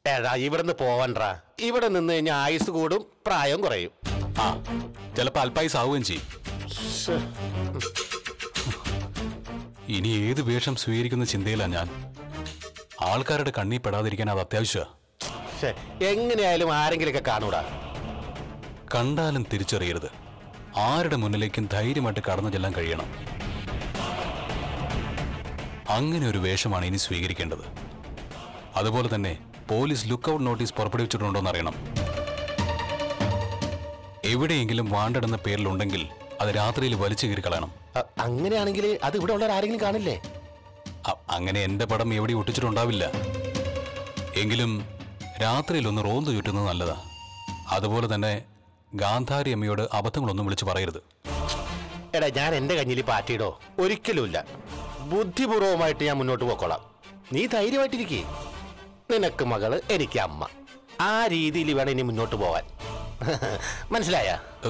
എടാ ഇവിടുന്ന് പോവണ്ടാ ഇവിടെ നിന്ന് കഴിഞ്ഞാൽ ആയുസ് കൂടും പ്രായം കുറയും ആ ചിലപ്പോൾ അല്പായുസ് ആവുകയും ചെയ്യും ശ്ശെ. ഇനി ഏത് വേഷം സ്വീകരിക്കുന്ന ചിന്തയിലാണ് ഞാൻ ആൾക്കാരുടെ കണ്ണി പെടാതിരിക്കാൻ അത് അത്യാവശ്യമാണ് ശ്ശെ. എങ്ങനെയായാലും ആരെങ്കിലൊക്കെ കാണൂടാ കണ്ടാലും തിരിച്ചറിയരുത് ആരുടെ മുന്നിലേക്കും ധൈര്യമായിട്ട് കടന്നു ചെല്ലാൻ കഴിയണം അങ്ങനെ ഒരു വേഷമാണ് ഇനി സ്വീകരിക്കേണ്ടത് അതുപോലെ തന്നെ പോലീസ് ലുക്കൌട്ട് നോട്ടീസ് പുറപ്പെടുവിച്ചിട്ടുണ്ടോന്ന് അറിയണം എവിടെയെങ്കിലും വാണ്ടെടുന്ന പേരിലുണ്ടെങ്കിൽ അത് രാത്രിയിൽ വലിച്ചു കീറി കളയണം അ- അങ്ങനെയാണെങ്കിൽ അത് ഇവിടെ ഉള്ളവർ ആരെങ്കിലും കാണില്ലേ അ- അങ്ങനെ എന്റെ പടം എവിടെ ഒട്ടിച്ചിട്ടുണ്ടാവില്ല എങ്കിലും രാത്രിയിൽ ഒന്ന് റോന്തു ചുറ്റുന്നത് നല്ലതാ അതുപോലെ തന്നെ ഗാന്ധാരി അമ്മയോട് അബദ്ധങ്ങളൊന്നും വിളിച്ചു പറയരുത് എടാ ഞാൻ എന്റെ കഞ്ഞിൽ പാറ്റിയിടോ ഒരിക്കലുമില്ല ബുദ്ധിപൂർവമായിട്ട് ഞാൻ മുന്നോട്ട് പോക്കോളാം നീ ധൈര്യമായിട്ടിരിക്കേ നിനക്ക് മകള് എനിക്ക് അമ്മ ആ രീതിയിൽ വേണം ഇനി മുന്നോട്ട് പോകാൻ മനസ്സിലായ എ,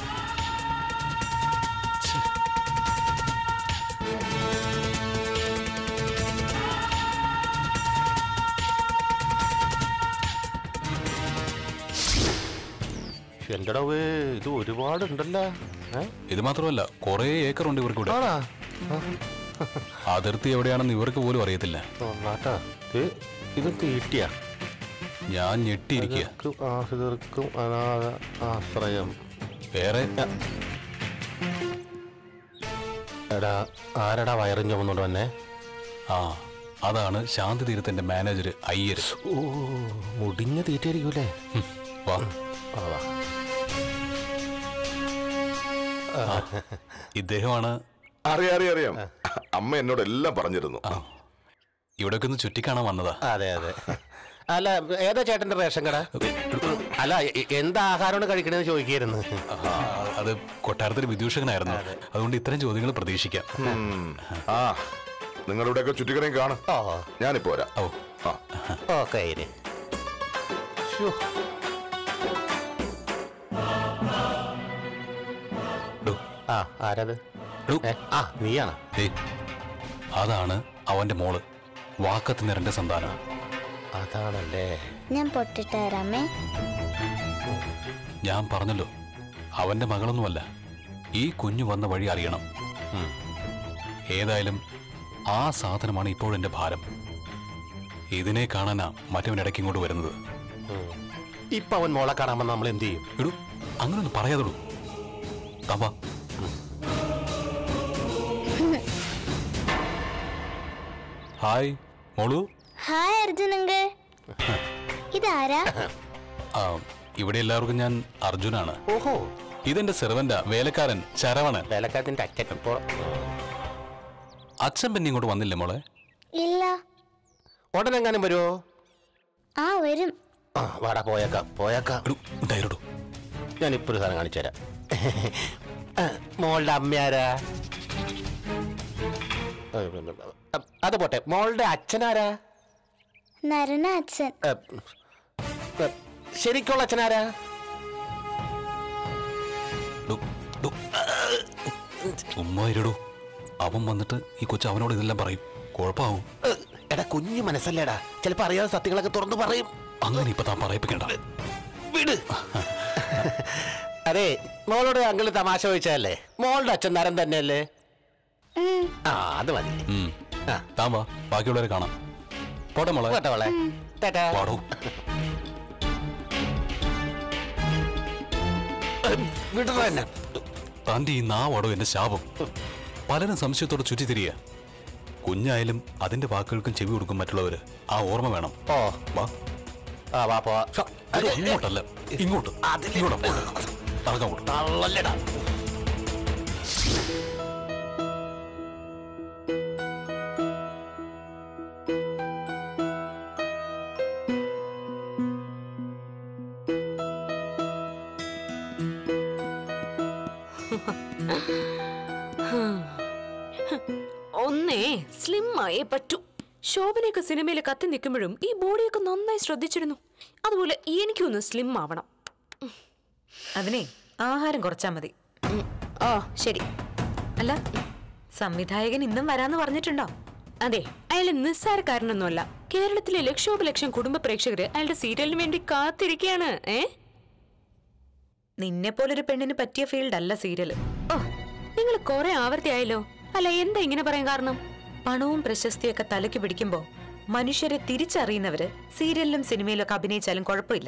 എന്റെ ഇത് ഒരുപാടുണ്ടല്ലോ ഏ? ഇത് മാത്രമല്ല കുറേ ഏക്കർ ഉണ്ട് ഇവർക്ക് ഇവിടെ ആണാ അതിർത്തി എവിടെയാണെന്ന് ഇവർക്ക് പോലും അറിയത്തില്ല നാട്ടാ ഇത് ഇത് തീട്ടിയാ ഞാൻ ഞെട്ടിയിരിക്കുക ഇവർക്കും ആശ്രിതർക്കും അനാഥ ആശ്രയം വേറെ എടാ ആരടാ വയറും ചുമന്നുകൊണ്ട് വന്നെ ആ അതാണ് ശാന്തി തീരത്തിന്റെ മാനേജർ അയ്യര് ഓ മുടിഞ്ഞ തീറ്റായിരിക്കൂലേ ഹും, വാ ആ, വാ. ഇദ്ദേഹമാണ് അറിയാം അറിയാം അറിയാം അമ്മ എന്നോട് എല്ലാം പറഞ്ഞിരുന്നു ഇവിടെയൊക്കെ ഒന്ന് ചുറ്റിക്കാണാൻ വന്നതാ അതെ അതെ അല്ല ഏതാ ചേട്ടന്റെ റേഷൻ കട അല്ല എ- എന്ത് ആഹാരമാണ് കഴിക്കണേന്ന് ചോദിക്കായിരുന്നു ആ, അത് കൊട്ടാരത്തിൽ വിദൂഷകനായിരുന്നു അതുകൊണ്ട് ഇത്തരം ചോദ്യങ്ങൾ പ്രതീക്ഷിക്കാം ഉം. ആ നിങ്ങളുടെ ഇവിടെയൊക്കെ ചുറ്റിക്കണയും കാണും ഓ ഞാനിപ്പോ വരാം ഓ ആ ഓക്കെ ഇനി ശ്ശോ. ഡോ, ആ ആരത് ഡോ, ഏ, ആ നീയാണ് ദേ, അതാണ് അവന്റെ മോള് വാക്കത്ത് നിരന്റെ സന്താനം അതാണല്ലേ ഞാൻ പൊട്ടിട്ട് തരാമേ ഞാൻ പറഞ്ഞല്ലോ അവന്റെ മകളൊന്നുമല്ല ഈ കുഞ്ഞു വന്ന വഴി അറിയണം ഉം. ഏതായാലും ആ സാധനമാണ് ഇപ്പോഴെന്റെ ഭാരം ഇതിനെ കാണാനാ മറ്റവൻ ഇടയ്ക്ക് ഇങ്ങോട്ട് വരുന്നത് ഉം. ഇപ്പൊ അവൻ മോളെ കാണാൻ നമ്മൾ എന്ത് ചെയ്യും എടൂ അങ്ങനൊന്നും പറയാതെടൂ തവാ ഹായ് മോളു ഹായ് അർജുനങ്ക ഇതാരാ ആ, ഇവിടെ എല്ലാവർക്കും ഞാൻ അർജുനാണ് ഓഹോ ഇതെന്റെ സെർവന്റാ വേലക്കാരൻ ശരവണൻ വേലക്കാരത്തിന്റെ അച്ഛൻ ഇപ്പോൾ അച്ഛൻ പിന്നെ ഇങ്ങോട്ട് വന്നില്ലേ മോളെ ഇല്ല ഉടനെങ്ങാനും വരുമോ ആ വരും ആ വാടാ പോയേക്കാം പോയേക്കാം എടൂ ഉണ്ടായിരടൂ ഞാൻ ഇപ്പൊ ഒരു സാധനം കാണിച്ചു തരാം ആ, മോളുടെ അമ്മയാരാ അത് പോട്ടെ മോളുടെ അച്ഛനാരാ നരന അച്ഛൻ ഏ, ഏ, ശരിക്കുള്ള അച്ഛനാരാ ഉമ്മ ഇരടൂ അവൻ വന്നിട്ട് ഈ കൊച്ചു അവനോട് ഇതെല്ലാം പറയും കുഴപ്പമാവും ഏ, എടാ കുഞ്ഞു മനസ്സല്ലേടാ ചിലപ്പോ അറിയാതെ സത്യങ്ങളൊക്കെ തുറന്നു പറയും അങ്ങനെ ഇപ്പൊ താൻ പറയിപ്പിക്കണ്ട വിട് അതെ മോളോട് അങ്കിള് തമാശ ചോദിച്ചതല്ലേ മോളുടെ അച്ഛൻ നരൻ തന്നെയല്ലേ ഉം. ആ അത് മതി ഉം. ആ. താൻ വാ ബാക്കിയുള്ളവരെ കാണാം പോട്ടെ മോളെ പോട്ടെ മോളെ ടാറ്റാ. പാടോ വിടടാ എന്നെ തന്റെ ഈ നാവാടോ എന്റെ ശാപം പലരും സംശയത്തോടെ ചുറ്റിത്തിരിയ കുഞ്ഞായാലും അതിന്റെ വാക്കുകൾക്കും ചെവി കൊടുക്കും മറ്റുള്ളവര് ആ ഓർമ്മ വേണം ഓ വാ ആ വാ പോവാ ഇത് അങ്ങോട്ടല്ല ഇങ്ങോട്ട് അതിലെ- ഇങ്ങോട്ടാ പോ. നടക്കാൻ പോ. തള്ളല്ലടാ ഒന്നേ സ്ലിം ആയേ പറ്റൂ ശോഭനയൊക്കെ സിനിമയിൽ കത്തി നിൽക്കുമ്പോഴും ഈ ബോഡിയൊക്കെ നന്നായി ശ്രദ്ധിച്ചിരുന്നു അതുപോലെ എനിക്കൊന്ന് സ്ലിം ആവണം അതിനെ ആഹാരം കുറച്ചാ മതി ഓ ശരി അല്ല സംവിധായകൻ ഇന്നും വരാന്ന് പറഞ്ഞിട്ടുണ്ടോ അതെ അയാൾ നിസ്സാരക്കാരനൊന്നുമല്ല കേരളത്തിലെ ലക്ഷോപലക്ഷം കുടുംബ പ്രേക്ഷകര് അയാളുടെ സീരിയലിന് വേണ്ടി കാത്തിരിക്കുകയാണ് ഏ നിന്നെ പോലൊരു പെണ്ണിന് പറ്റിയ ഫീൽഡ് അല്ല സീരിയല് ഓ നിങ്ങൾ കുറെ ആവർത്തിയായല്ലോ അല്ല എന്താ ഇങ്ങനെ പറയാൻ കാരണം പണവും പ്രശസ്തിയൊക്കെ തലയ്ക്ക് പിടിക്കുമ്പോ മനുഷ്യരെ തിരിച്ചറിയുന്നവര് സീരിയലിലും സിനിമയിലും ഒക്കെ അഭിനയിച്ചാലും കുഴപ്പമില്ല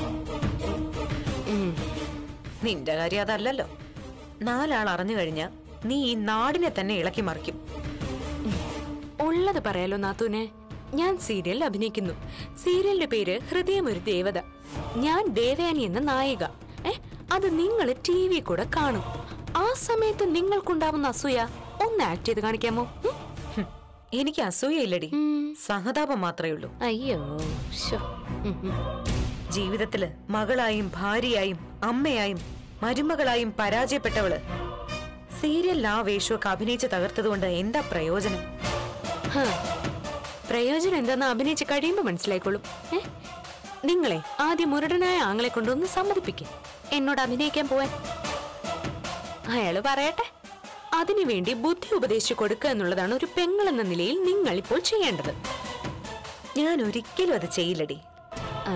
നിന്റെ കാര്യം അതല്ലല്ലോ നാലാൾ അറിഞ്ഞു കഴിഞ്ഞാ നീ ഈ നാടിനെ തന്നെ ഇളക്കി മറിക്കും ഉള്ളത് പറയാലോ നാത്തൂനെ ഞാൻ സീരിയലിൽ അഭിനയിക്കുന്നു സീരിയലിന്റെ പേര് ഹൃദയം ഒരു ദേവത ഞാൻ ദേവയാനി എന്ന നായിക ഏ അത് നിങ്ങൾ ടി വി കൂടെ കാണും ആ സമയത്ത് നിങ്ങൾക്കുണ്ടാവുന്ന അസൂയ ഒന്ന് ആക്ട് ചെയ്ത് കാണിക്കാമോ ഉം? ഹും, എനിക്ക് അസൂയയില്ലടി സഹതാപം മാത്രമേ ഉള്ളൂ അയ്യോ ശോ. ഉം, ഉം. ജീവിതത്തില് മകളായും ഭാര്യയായും അമ്മയായും മരുമകളായും പരാജയപ്പെട്ടവള് സീരിയലിൽ ആ വേഷമൊക്കെ അഭിനയിച്ച് തകർത്തതുകൊണ്ട് എന്താ പ്രയോജനം ഹ. പ്രയോജനം എന്താന്ന് അഭിനയിച്ച് കഴിയുമ്പോ മനസ്സിലായിക്കോളും ഏ നിങ്ങളെ ആദ്യം മുരടനായ ആങ്ങളെ കൊണ്ടൊന്ന് സമ്മതിപ്പിക്കും എന്നോട് അഭിനയിക്കാൻ പോവാൻ അയാള് പറയട്ടെ അതിനുവേണ്ടി ബുദ്ധി ഉപദേശിച്ചു കൊടുക്കുക എന്നുള്ളതാണ് ഒരു പെങ്ങൾ എന്ന നിലയിൽ നിങ്ങൾ ഇപ്പോൾ ചെയ്യേണ്ടത് ഞാൻ ഒരിക്കലും അത് ചെയ്യില്ലടി ആ,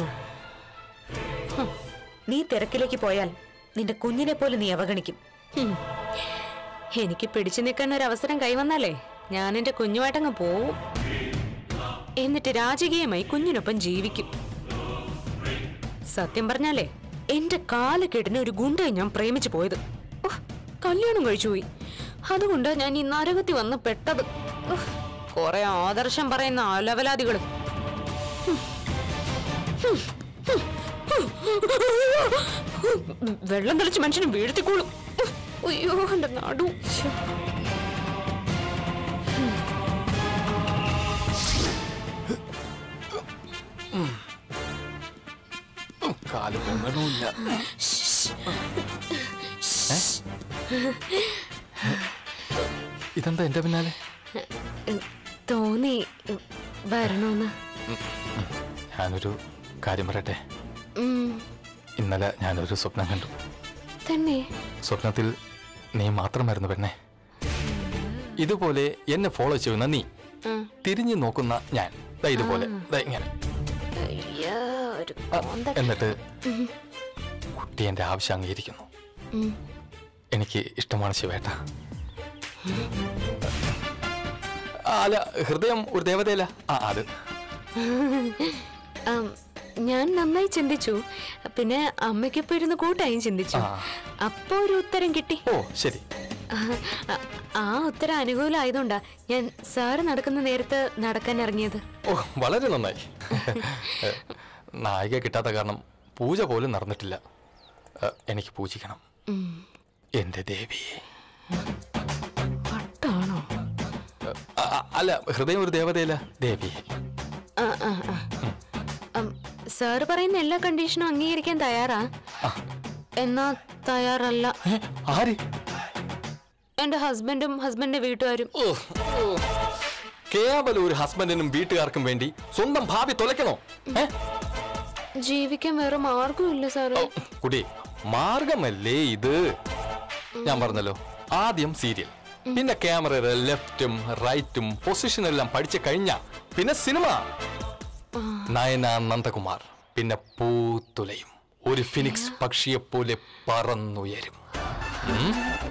നീ തിരക്കിലേക്ക് പോയാൽ നിന്റെ കുഞ്ഞിനെ പോലും നീ അവഗണിക്കും ഹും. എനിക്ക് പിടിച്ചു നിൽക്കാൻ ഒരു അവസരം കൈവന്നാലേ ഞാൻ എന്റെ കുഞ്ഞുമായിട്ടങ്ങ് പോവും എന്നിട്ട് രാജകീയമായി കുഞ്ഞിനൊപ്പം ജീവിക്കും സത്യം പറഞ്ഞാലേ എന്റെ കാലക്കെട്ടിന് ഒരു ഗുണ്ടയെ ഞാൻ പ്രേമിച്ചു പോയത് ഉഹ്, കല്യാണം കഴിച്ചുപോയി അതുകൊണ്ട് ഞാൻ ഈ നരകത്തി വന്ന് പെട്ടത് ഉഹ്, കുറെ ആദർശം പറയുന്ന അലവലാദികളും വെള്ളം തെളിച്ച് മനുഷ്യന് വീഴ്ത്തിക്കോളും അയ്യോ എന്റെ നടു ശ്ശെ. കാല് പൊങ്ങണമില്ല ഇതെന്താ എന്റെ പിന്നാലെ തോന്നി വരണോന്ന് ഞാനൊരു കാര്യം പറയട്ടെ ഉം, ഇന്നലെ ഞാനൊരു സ്വപ്നം കണ്ടു തന്നെ സ്വപ്നത്തിൽ നീ മാത്രമായിരുന്നു പെണ്ണെ ഇതുപോലെ എന്നെ ഫോളോ ചെയ്യുന്ന നീ ഉം. തിരിഞ്ഞു നോക്കുന്ന ഞാൻ ദാ ഇതുപോലെ ദാ ഇങ്ങനെ അയ്യോ ഒരു ആ, കോന്ത എന്നിട്ട് കുട്ടി എന്റെ ആവശ്യം അംഗീകരിക്കുന്നു ഉം. എനിക്ക് ഇഷ്ടമാണ് ശിവേട്ട ആ, അല്ല ഹൃദയം ഒരു ദേവതയല്ല ആ അത് ആം, ഞാൻ നന്നായി ചിന്തിച്ചു പിന്നെ അമ്മയ്ക്കൊപ്പം ഇരുന്ന് കൂട്ടായും ചിന്തിച്ചു ആ. അപ്പൊ ഒരു ഉത്തരം കിട്ടി ഓ ശരി ആ, ആ ഉത്തരം അനുകൂലമായതുകൊണ്ടാ ഞാൻ സാറ് നടക്കുന്ന നേരത്ത് നടക്കാൻ ഇറങ്ങിയത് ഓ വളരെ നന്നായി നായിക കിട്ടാത്ത കാരണം പൂജ പോലും നടന്നിട്ടില്ല ഏ, എനിക്ക് പൂജിക്കണം എന്റെ ദേവിയെ പട്ടാണോ ഏ, ആ, ആ, അല്ല ഹൃദയം ഒരു ദേവതയല്ല ദേവിയെ ആ, ആ, ആ. അം, സാറ് പറയുന്ന എല്ലാ കണ്ടീഷനും അംഗീകരിക്കാൻ തയ്യാറാ എന്നാ തയ്യാറല്ല ഏ, ആര് എന്റെ ഹസ്ബൻഡും ഹസ്ബൻഡിന്റെ വീട്ടുകാരും ഓ, ഓ. കേവലം ഒരു ഹസ്ബൻഡിനും വീട്ടുകാർക്കും വേണ്ടി സ്വന്തം ഭാവി തുലയ്ക്കണോ ഏ ജീവിക്കാൻ വേറെ മാർഗമില്ല സാറ് ഓ, കുടി മാർഗമല്ലേ ഇത് ഞാൻ പറഞ്ഞല്ലോ ആദ്യം സീരിയൽ പിന്നെ ക്യാമറയുടെ ലെഫ്റ്റും റൈറ്റും പൊസിഷനെല്ലാം പഠിച്ചു കഴിഞ്ഞ പിന്നെ സിനിമ നയന നന്ദകുമാർ പിന്നെ പൂത്തുലയും ഒരു ഫിനിക്സ് പക്ഷിയെ പോലെ പറന്നുയരും ഉം?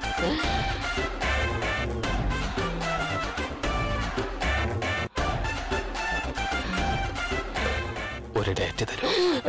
ഒരു ഡേറ്റ് തരൂ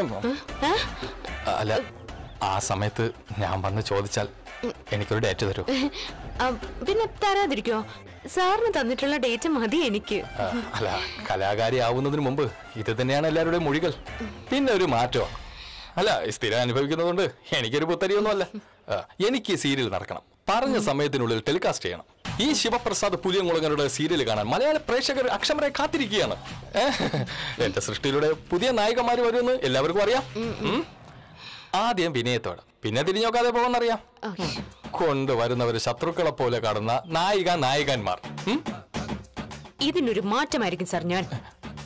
അല്ല ആ സമയത്ത് ഞാൻ വന്ന് ചോദിച്ചാൽ എനിക്കൊരു ഡേറ്റ് തരൂ ആ, പിന്നെ തരാതിരിക്കോ സാറിന് തന്നിട്ടുള്ള ഡേറ്റ് മതി എനിക്ക് ആ, അല്ല കലാകാരി ആവുന്നതിന് മുമ്പ് ഇത് തന്നെയാണ് എല്ലാവരുടെയും മൊഴികൾ പിന്നെ ഒരു മാറ്റോ അല്ല സ്ഥിരം അനുഭവിക്കുന്നതുകൊണ്ട് എനിക്കൊരു പുത്തരിയൊന്നുമല്ല ആ, എനിക്ക് ഈ സീരിയൽ നടക്കണം പറഞ്ഞ സമയത്തിനുള്ളിൽ ടെലികാസ്റ്റ് ചെയ്യണം ഈ ശിവപ്രസാദ് പുലിയങ്കുളങ്ങരുടെ സീരിയൽ കാണാൻ മലയാള പ്രേക്ഷകർ അക്ഷമരെ കാത്തിരിക്കുകയാണ് ഏ? എന്റെ സൃഷ്ടിയിലൂടെ പുതിയ നായികമാര് വരുമെന്ന് എല്ലാവർക്കും അറിയാം ഉം? ആദ്യം വിനയത്തോടെ പിന്നെ തിരിഞ്ഞോക്കാതെ പോകുന്നറിയാം കൊണ്ടുവരുന്നവര് ശത്രുക്കളെ പോലെ കാണുന്ന നായിക നായകന്മാർ ഉം? ഇതിനൊരു മാറ്റമായിരിക്കും സാർ ഞാൻ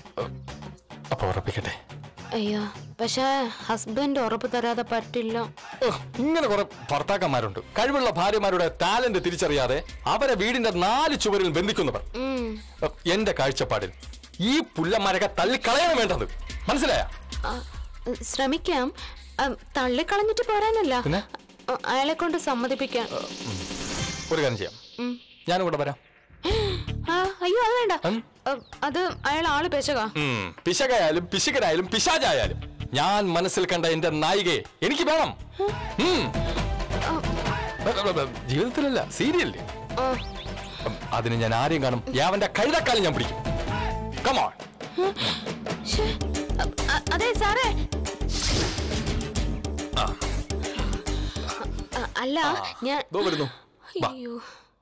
അപ്പൊ ഉറപ്പിക്കട്ടെ അയ്യോ പക്ഷേ ഹസ്ബൻഡ് ഉറപ്പ് തരാതെ പറ്റില്ല ഉഹ്, ഇങ്ങനെ കുറെ ഭർത്താക്കന്മാരുണ്ട് കഴിവുള്ള ഭാര്യമാരുടെ ടാലന്റ് തിരിച്ചറിയാതെ അവരെ വീടിന്റെ നാല് ചുവരിൽ ബന്ധിക്കുന്നവർ ഉം. ഉഹ്, എന്റെ കാഴ്ചപ്പാടിൽ ഈ പുല്ലന്മാരൊക്കെ തള്ളിക്കളയാണ് വേണ്ടത് മനസ്സിലായ ആ, ശ്രമിക്കാം ആ, തള്ളിക്കളഞ്ഞിട്ട് പോരാനല്ല പിന്നെ? ആ, അയാളെ കൊണ്ട് സമ്മതിപ്പിക്കാം ഒരു കാര്യം ചെയ്യാം ഉം. ഞാനും കൂടെ വരാം ആ, അയ്യോ അത് വേണ്ട ഉം. ആ, അത് അയാൾ ആള് പേശകാ ഉം, പിശകയായാലും പിശുകനായാലും പിശാചായാലും ഞാൻ മനസ്സിൽ കണ്ട എന്റെ നായികയെ എനിക്ക് വേണം ഉം. ബ- ബ- ബ- ജീവിതത്തിലല്ല സീരിയലില് ആ, അതിന് ഞാൻ ആരെയും കാണും യാവന്റെ കഴുതക്കാലം ഞാൻ പിടിക്കും കമോൺ ശ്ശേ. ആ, ആ, അതെ സാറേ ആ, അല്ല ഞാൻ ദോ വരുന്നു വാ. അയ്യോ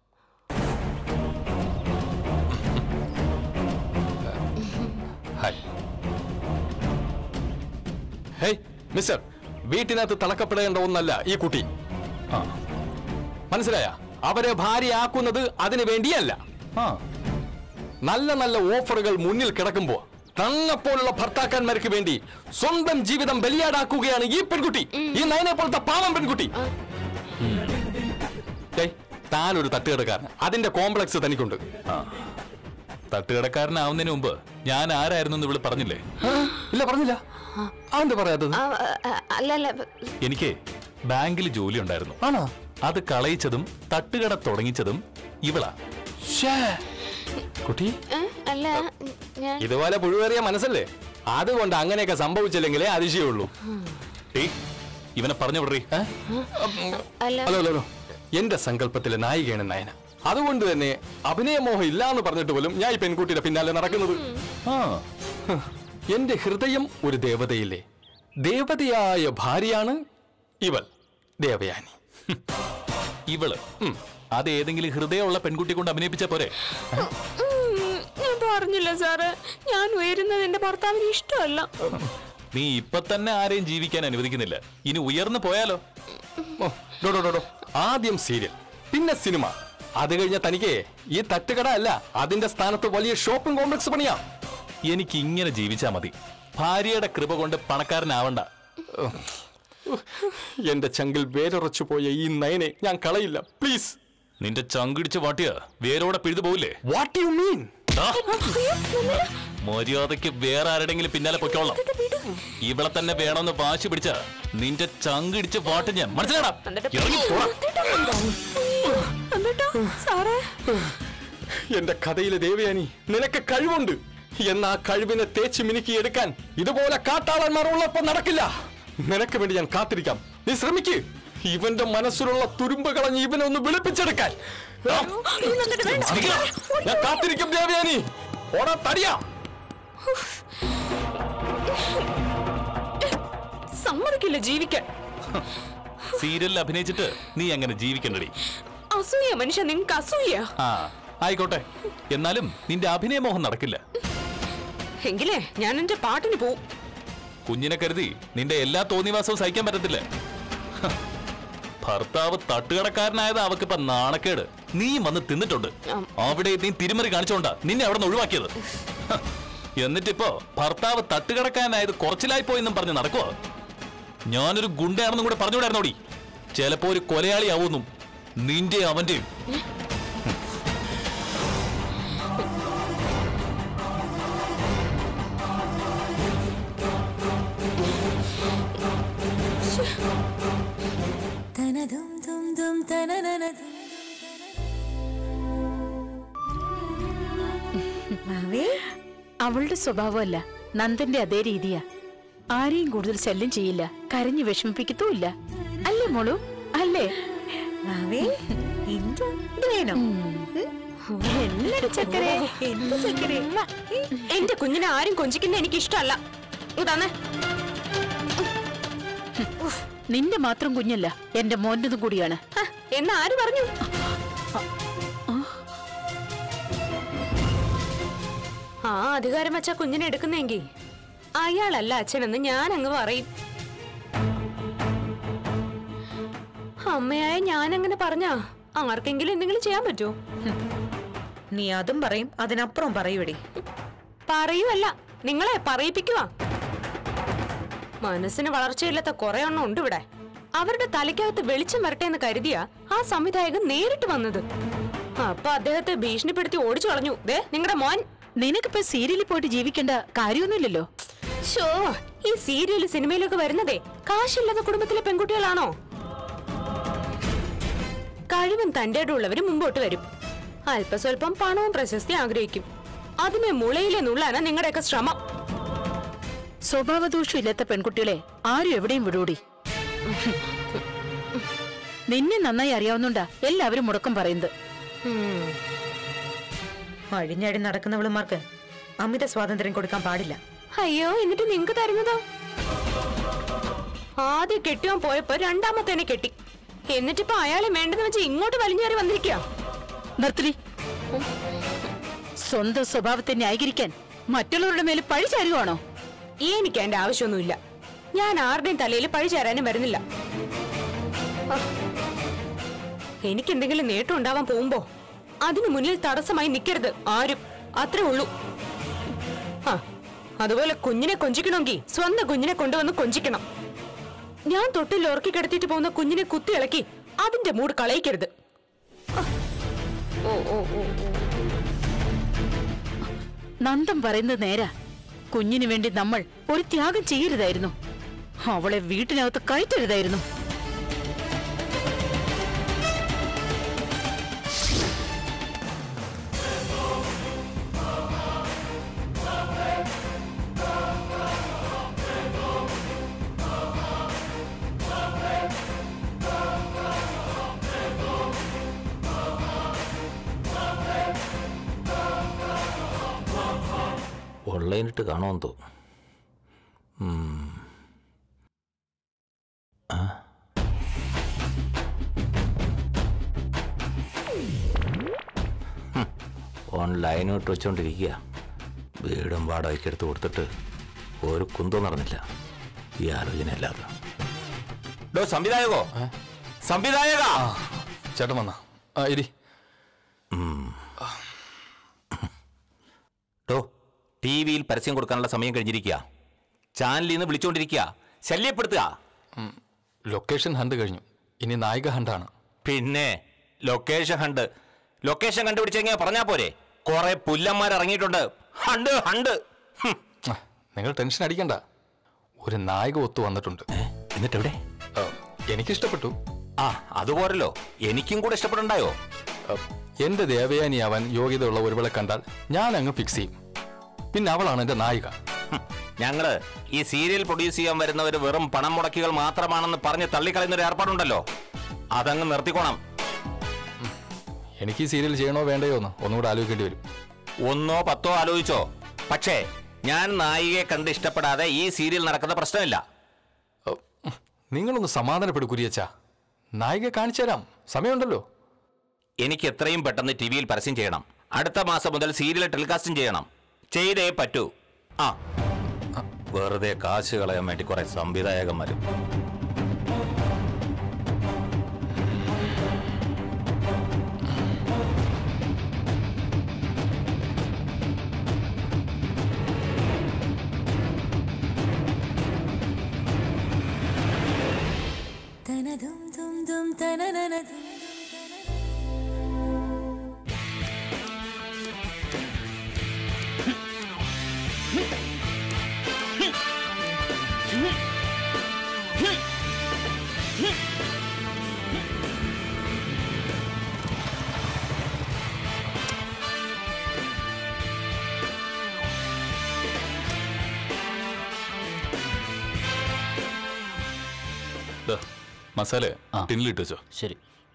ഹായ് ഹേയ് മിസ്റ്റർ വീട്ടിനകത്ത് തളക്കപ്പെടേണ്ട ഒന്നല്ല ഈ കുട്ടി ആ മനസ്സിലായ അവരെ ഭാര്യയാക്കുന്നത് അതിനു വേണ്ടിയല്ല ആ നല്ല നല്ല ഓഫറുകൾ മുന്നിൽ കിടക്കുമ്പോ തന്നെപ്പോലുള്ള ഭർത്താക്കന്മാർക്ക് വേണ്ടി സ്വന്തം ജീവിതം ബലിയാടാക്കുകയാണ് ഈ പെൺകുട്ടി ഈ നയനെ പോലത്തെ പാവം പെൺകുട്ടി ഏയ്, താനൊരു തട്ടുകിടക്കാരൻ അതിന്റെ കോംപ്ലക്സ് തനിക്കുണ്ട് തട്ടുകടക്കാരനാവുന്നതിന് മുമ്പ് ഞാൻ ആരായിരുന്നു എന്ന് ഇവിടെ പറഞ്ഞില്ലേ ഇല്ല പറഞ്ഞില്ല അതെന്താ പറയാത്തത് ആ, ആ, അല്ല അല്ല എനിക്ക് ബാങ്കിൽ ജോലി ഉണ്ടായിരുന്നു ആണോ അത് കളയിച്ചതും തട്ടുകട തുടങ്ങിച്ചതും ഇവളാ ശ്ശേ. കുട്ടി ഏ, അല്ല ഞാൻ ഇതുപോലെ പുഴുവേറിയ മനസ്സല്ലേ അതുകൊണ്ട് അങ്ങനെയൊക്കെ സംഭവിച്ചില്ലെങ്കിലേ അതിശയുള്ളൂ ഏയ് ഇവനെ പറഞ്ഞു വിടറി അല്ല ഹലോ ഹലോ ഹലോ. എന്റെ സങ്കല്പത്തിലെ നായികയാണ് നയന അതുകൊണ്ട് തന്നെ അഭിനയമോഹം ഇല്ലാന്ന് പറഞ്ഞിട്ട് പോലും ഞാൻ ഈ പെൺകുട്ടിയുടെ പിന്നാലെ നടക്കുന്നത് ആ ഹ്. എന്റെ ഹൃദയം ഒരു ദേവതയില്ലേ ദേവതയായ ഭാര്യയാണ് ഇവൾ ദേവയാനി ഇവള് ഉം. അത് ഏതെങ്കിലും ഹൃദയമുള്ള പെൺകുട്ടി കൊണ്ട് അഭിനയിപ്പിച്ച പോരെ ഉം, ഞാൻ പറഞ്ഞില്ല സാറ് ഞാൻ ഉയരുന്നത് എന്റെ ഭർത്താവിന് ഇഷ്ടമല്ല നീ ഇപ്പൊ തന്നെ ആരെയും ജീവിക്കാൻ അനുവദിക്കുന്നില്ല ഇനി ഉയർന്നു പോയാലോ ഓ, ഡോ, ഡോ, ഡോ, ഡോ. ആദ്യം സീരിയൽ പിന്നെ സിനിമ അത് കഴിഞ്ഞ തനിക്ക് ഈ തട്ടുകട അല്ല അതിന്റെ സ്ഥാനത്ത് വലിയ ഷോപ്പിംഗ് കോംപ്ലക്സ് പണിയാം എനിക്ക് ഇങ്ങനെ ജീവിച്ചാ മതി ഭാര്യയുടെ കൃപ കൊണ്ട് പണക്കാരനാവണ്ട എന്റെ ചങ്കിൽ വേരുറച്ചു പോയ ഈ നയനെ ഞാൻ കളയില്ല പ്ലീസ് നിന്റെ ചങ്കിടിച്ച് വാട്ടിയ വേരോടെ പിഴുതു പോവില്ലേ വാട്ട് യു മീൻ ആ. മര്യാദയ്ക്ക് വേറെ ആരുടെങ്കിലും പിന്നാലെ പൊയ്ക്കോളാം ഇവളെ തന്നെ വേണമെന്ന് വാശി പിടിച്ച നിന്റെ ചങ്കിടിച്ച് വാട്ട് ഞാൻ മനസ്സിലാടാ ഇറങ്ങി പോടാ. എന്നിട്ടോ സാറേ എന്റെ കഥയിലെ ദേവയാനി നിനക്ക് കഴിവുണ്ട് എന്നാ കഴിവിനെ തേച്ച് മിനുക്കി എടുക്കാൻ ഇതുപോലെ കാട്ടാളന്മാർ ഉള്ളപ്പോ നടക്കില്ല നിനക്ക് വേണ്ടി ഞാൻ കാത്തിരിക്കാം നീ ശ്രമിക്ക് ഇവന്റെ മനസ്സിലുള്ള തുരുമ്പ് കളഞ്ഞ് ഇവനെ ഒന്ന് വിളിപ്പിച്ചെടുക്കാൻ ആ, ശ്രമിക്കണം. ഞാൻ കാത്തിരിക്കും ദേവയാനി ഓടാ തടിയാ സമ്മതിക്കില്ല ജീവിക്കാൻ സീരിയലിൽ അഭിനയിച്ചിട്ട് നീ അങ്ങനെ ജീവിക്കണ്ടടി അസൂയ മനുഷ്യ നിങ്ങക്ക് അസൂയ ആ ആയിക്കോട്ടെ എന്നാലും നിന്റെ അഭിനയമോഹം നടക്കില്ല എങ്കിലേ ഞാൻ എന്റെ പാട്ടിന് പോവും കുഞ്ഞിനെ കരുതി നിന്റെ എല്ലാ തോന്നിവാസവും സഹിക്കാൻ പറ്റത്തില്ല ഹ. ഭർത്താവ് തട്ടുകടക്കാരനായത് അവക്കിപ്പോ നാണക്കേട് നീ വന്ന് തിന്നിട്ടുണ്ട് ഉം. അവിടെ നീ തിരിമറി കാണിച്ചോണ്ടാ നിന്നെ അവിടെ നിന്ന് ഒഴിവാക്കിയത് ഹ. എന്നിട്ടിപ്പോ ഭർത്താവ് തട്ടുകടക്കാരനായത് കുറച്ചിലായി പോയെന്നും പറഞ്ഞ് നടക്കുവോ ഞാനൊരു ഗുണ്ടയാണെന്നും കൂടെ പറഞ്ഞുകൂടായിരുന്നോടി ചിലപ്പോ ഒരു കൊലയാളിയാവുന്നു നിന്റെ അവന്റെയും അവളുടെ സ്വഭാവമല്ല നന്ദന്റെ അതേ രീതിയാ ആരെയും കൂടുതൽ ശല്യം ചെയ്യില്ല കരഞ്ഞു വിഷമിപ്പിക്കത്തുമില്ല അല്ലേ മോളു അല്ലേ മാവേ എന്ത് ഇത് വേണോ എന്നൊരു ചക്കരെ എന്ത് ചക്കരേ എന്റെ കുഞ്ഞിനെ ആരും കൊഞ്ചിക്കുന്ന എനിക്ക് ഇഷ്ടമല്ല ഇതാന്നേ നിന്റെ മാത്രം കുഞ്ഞല്ല എന്റെ മോന്റതും കൂടിയാണ് എന്ന് ആര് പറഞ്ഞു ആ അധികാരം വെച്ചാ കുഞ്ഞിനെ എടുക്കുന്നെങ്കി അയാളല്ല അച്ഛനെന്ന് ഞാൻ അങ്ങ് പറയും അമ്മയായ ഞാൻ അങ്ങനെ പറഞ്ഞാ ആർക്കെങ്കിലും എന്തെങ്കിലും ചെയ്യാൻ പറ്റുമോ നീ അതും പറയും അതിനപ്പുറം പറയൂടി പറയുമല്ല നിങ്ങളെ പറയിപ്പിക്കുവാ മനസ്സിന് വളർച്ചയില്ലാത്ത കുറെ എണ്ണം ഉണ്ട് ഇവിടെ അവരുടെ തലയ്ക്കകത്ത് വെളിച്ചം വരട്ടെ എന്ന് കരുതിയ ആ സംവിധായകൻ നേരിട്ട് വന്നത് അപ്പൊ അദ്ദേഹത്തെ ഭീഷണിപ്പെടുത്തി ഓടിച്ചു കളഞ്ഞു ദേ നിങ്ങളുടെ മോൻ നിനക്കിപ്പോ സീരിയലിൽ പോയിട്ട് ജീവിക്കേണ്ട കാര്യമൊന്നുമില്ലല്ലോ ഷോ ഈ സീരിയല് സിനിമയിലൊക്കെ വരുന്നതേ കാശില്ലാത്ത കുടുംബത്തിലെ പെൺകുട്ടികളാണോ കഴിവും തന്റെ ഉള്ളവര് മുമ്പോട്ട് വരും അല്പസ്വല്പം പണവും പ്രശസ്തി ആഗ്രഹിക്കും അതിനെ മുളയിലെ നുള്ളാനാ നിങ്ങളുടെയൊക്കെ ശ്രമം സ്വഭാവദോഷം ഇല്ലാത്ത പെൺകുട്ടികളെ ആരും എവിടെയും വിടൂടി നിന്നെ നന്നായി അറിയാവുന്നോണ്ടാ എല്ലാവരും മുടക്കം പറയുന്നത് ഉം. അഴിഞ്ഞഴി നടക്കുന്നവളുമാർക്ക് അമിത സ്വാതന്ത്ര്യം കൊടുക്കാൻ പാടില്ല അയ്യോ എന്നിട്ട് നിങ്ങക്ക് തരുന്നതോ ആദ്യം കെട്ടിയോൻ പോയപ്പോ രണ്ടാമത്തേനെ കെട്ടി എന്നിട്ടിപ്പോ അയാളെ വേണ്ടെന്ന് വെച്ച് ഇങ്ങോട്ട് വലിഞ്ഞേറി വന്നിരിക്കുക നിർത്തടി സ്വന്തം സ്വഭാവത്തെ ന്യായീകരിക്കാൻ മറ്റുള്ളവരുടെ മേൽ പഴി ചാരുവാണോ എനിക്ക് അതിന്റെ ആവശ്യമൊന്നുമില്ല ഞാൻ ആരുടെയും തലയിൽ പഴി ചേരാനും വരുന്നില്ല എനിക്ക് എന്തെങ്കിലും നേട്ടം ഉണ്ടാവാൻ പോകുമ്പോ അതിനു മുന്നിൽ തടസ്സമായി നിൽക്കരുത് ആരും അത്രേ ഉള്ളൂ ആ അതുപോലെ കുഞ്ഞിനെ കൊഞ്ചിക്കണമെങ്കിൽ സ്വന്തം കുഞ്ഞിനെ കൊണ്ടുവന്ന് കൊഞ്ചിക്കണം ഞാൻ തൊട്ടിൽ ഉറക്കി കിടത്തിയിട്ട് പോകുന്ന കുഞ്ഞിനെ കുത്തി ഇളക്കി അതിന്റെ മൂഡ് കളയിക്കരുത് ആ. ഓ ഓ ഓ ഓ നന്ദം പറയുന്നത് നേരാ കുഞ്ഞിനു വേണ്ടി നമ്മൾ ഒരു ത്യാഗം ചെയ്യരുതായിരുന്നു അവളെ വീട്ടിനകത്ത് കയറ്റരുതായിരുന്നു ഓൺലൈനിട്ട് കാണുമെന്ന് തോന്നുന്നു ഉം. ആ? ഹും. ഓൺലൈനോട്ട് വെച്ചോണ്ടിരിക്കുക വീടും വാടകയ്ക്ക് എടുത്ത് കൊടുത്തിട്ട് ഒരു കുന്തം നടന്നില്ല ഈ ആലോചന അല്ലാതെ ഡോ സംവിധായകോ സംവിധായക ചേട്ടൻ വന്നാ ആ ഇരി ഡോ ടി വിയിൽ പരസ്യം കൊടുക്കാനുള്ള സമയം കഴിഞ്ഞിരിക്കുക ചാനലിൽ നിന്ന് വിളിച്ചുകൊണ്ടിരിക്കുക ശല്യപ്പെടുത്തുക ഉം, ലൊക്കേഷൻ ഹണ്ട് കഴിഞ്ഞു ഇനി നായിക ഹണ്ടാണ് പിന്നെ ലൊക്കേഷൻ ഹണ്ട് ലൊക്കേഷൻ കണ്ടുപിടിച്ചെങ്കിൽ പറഞ്ഞാ പോരെ കുറെ പുല്ലന്മാർ ഇറങ്ങിയിട്ടുണ്ട് ഹണ്ട് ഹണ്ട് ഹും. ആ, നിങ്ങൾ ടെൻഷൻ അടിക്കണ്ട ഒരു നായിക ഒത്തു വന്നിട്ടുണ്ട് എന്നിട്ട് എവിടെ ആ, എനിക്കിഷ്ടപ്പെട്ടു ആ അതുപോരല്ലോ എനിക്കും കൂടെ ഇഷ്ടപ്പെട്ടുണ്ടായോ ആ, എന്റെ ദേവയാനിയാവാൻ യോഗ്യതയുള്ള ഒരുവളെ കണ്ടാൽ ഞാൻ അങ്ങ് ഫിക്സ് ചെയ്യും പിന്നെ അവളാണ് എന്റെ നായിക ഹും. ഞങ്ങള് ഈ സീരിയൽ പ്രൊഡ്യൂസ് ചെയ്യാൻ വരുന്നവർ വെറും പണം മുടക്കികൾ മാത്രമാണെന്ന് പറഞ്ഞ് തള്ളിക്കളയുന്ന ഒരു ഏർപ്പാടുണ്ടല്ലോ അതങ്ങ് നിർത്തിക്കോണം എനിക്ക് ഈ സീരിയൽ ചെയ്യണോ വേണ്ടയോ എന്ന് ഒന്നുകൂടെ ആലോചിക്കേണ്ടി വരും ഒന്നോ പത്തോ ആലോചിച്ചോ പക്ഷേ ഞാൻ നായികയെ കണ്ട് ഇഷ്ടപ്പെടാതെ ഈ സീരിയൽ നടക്കുന്ന പ്രശ്നമില്ല ആ, ഉം, നിങ്ങളൊന്ന് സമാധാനപ്പെടും കുരിയച്ച നായിക കാണിച്ചു തരാം സമയമുണ്ടല്ലോ എനിക്ക് എത്രയും പെട്ടെന്ന് ടി വിയിൽ പരസ്യം ചെയ്യണം അടുത്ത മാസം മുതൽ സീരിയൽ ടെലികാസ്റ്റും ചെയ്യണം ചെയ്തേ പറ്റൂ ആ വെറുതെ കാശ് കളയാൻ വേണ്ടി കുറെ സംവിധായകന്മാരും ദാ, മസാല ടിന്നിലിട്ട് വെച്ചോ ശരി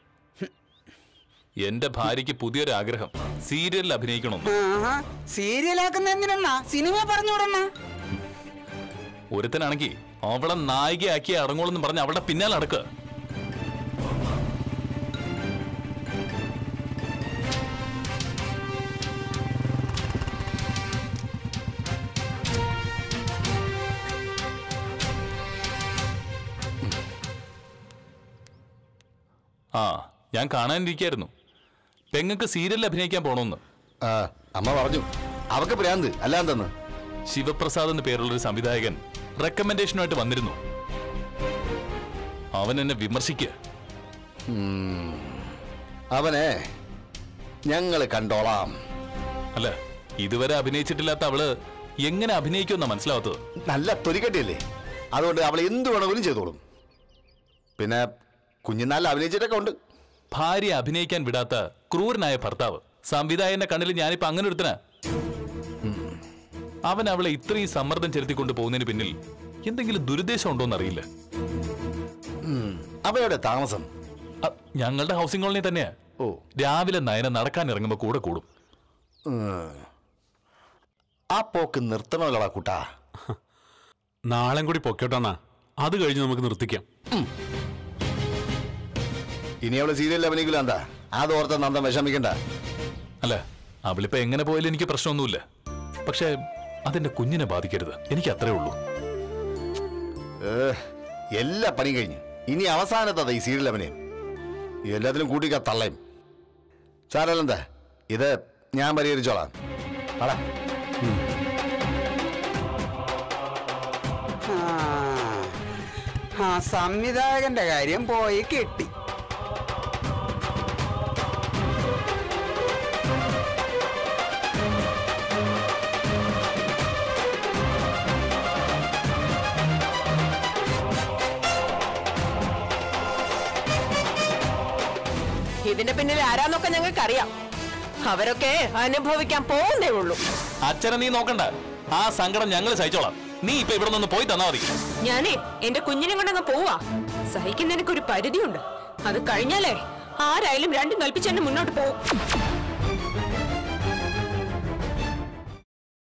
എന്റെ ഭാര്യയ്ക്ക് പുതിയൊരു ആഗ്രഹം സീരിയലിൽ അഭിനയിക്കണമെന്ന് ആഹാ സീരിയലാക്കുന്ന എന്തിനണ്ണ സിനിമ പറഞ്ഞുവിടണ്ണ ഒരുത്തനാണെങ്കിൽ അവളെ നായികയാക്കി അടങ്ങോളെന്ന് പറഞ്ഞ് അവളുടെ പിന്നാലെ നടക്കുക ആ ഞാൻ കാണാനിരിക്കായിരുന്നു പെങ്ങക്ക് സീരിയലിൽ അഭിനയിക്കാൻ പോണോന്ന് ആ അമ്മ പറഞ്ഞു അവക്ക് ഭ്രാന്ത് അല്ലാന്തെന്ന് ശിവപ്രസാദ് എന്ന് പേരുള്ള ഒരു സംവിധായകൻ റെക്കമെൻഡേഷനുമായിട്ട് വന്നിരുന്നു അവൻ എന്നെ വിമർശിക്കുക അവനെ ഞങ്ങള് കണ്ടോളാം അല്ല ഇതുവരെ അഭിനയിച്ചിട്ടില്ലാത്ത അവള് എങ്ങനെ അഭിനയിക്കുമെന്നാ മനസ്സിലാവാത്തത് നല്ല തൊലിക്കട്ടിയല്ലേ അതുകൊണ്ട് അവൾ എന്ത് വേണമെങ്കിലും ചെയ്തോളും പിന്നെ കുഞ്ഞുനാളിൽ അഭിനയിച്ചിട്ടൊക്കെ ഉണ്ട് ഭാര്യ അഭിനയിക്കാൻ വിടാത്ത ക്രൂരനായ ഭർത്താവ് സംവിധായകന്റെ കണ്ണിൽ ഞാനിപ്പോ അങ്ങനെ ഒരുത്തനാ അവൻ അവളെ ഇത്രയും സമ്മർദ്ദം ചെലുത്തിക്കൊണ്ട് പോകുന്നതിന് പിന്നിൽ എന്തെങ്കിലും ദുരുദ്ദേശം ഉണ്ടോന്നറിയില്ല അവയുടെ താമസം അ, ഞങ്ങളുടെ ഹൗസിംഗ് കോളനി തന്നെയാ ഓ രാവിലെ നയന നടക്കാൻ ഇറങ്ങുമ്പോ കൂടെ കൂടും ഉം. ആ പോക്ക് നിർത്തണമല്ലോടാ കൂട്ടാ നാളെ കൂടി പൊക്കോട്ടെന്നാ അത് കഴിഞ്ഞ് നമുക്ക് നിർത്തിക്കാം ഇനി അവള് സീരിയലിൽ അഭിനയിക്കില്ല എന്താ അതോർത്ത നന്ദൻ വിഷമിക്കണ്ട അല്ല അവളിപ്പോ എങ്ങനെ പോയാലും എനിക്ക് പ്രശ്നമൊന്നുമില്ല പക്ഷേ അതെന്റെ കുഞ്ഞിനെ ബാധിക്കരുത് എനിക്ക് അത്രേ ഉള്ളൂ ഏ, എല്ലാ പണിയും കഴിഞ്ഞു ഇനി അവസാനത്തതാ ഈ സീരിയൽ അഭിനയം എല്ലാത്തിലും കൂട്ടിക്ക തള്ളയും സാരല്ലെന്താ ഇത് ഞാൻ പരിഹരിച്ചോളാം ആടാ ആ. ആ സംവിധായകന്റെ കാര്യം പോയി കിട്ടി ഇതിന്റെ പിന്നിൽ ആരാന്നൊക്കെ ഞങ്ങൾക്ക് അറിയാം അവരൊക്കെ അനുഭവിക്കാൻ പോകുന്നേ ഉള്ളൂ അച്ഛനെ നീ നോക്കണ്ട ആ സങ്കടം ഞങ്ങൾ സഹിച്ചോളാം നീ ഇപ്പൊ ഇവിടെ നിന്ന് പോയി തന്നാ മതി ഞാനേ എന്റെ കുഞ്ഞിനെ കൊണ്ടങ്ങ് പോവാ സഹിക്കുന്നതിനൊക്കെ ഒരു പരിധിയുണ്ട് അത് കഴിഞ്ഞാലേ ആരായാലും രണ്ടും കൽപ്പിച്ച് എന്നെ മുന്നോട്ട് പോവും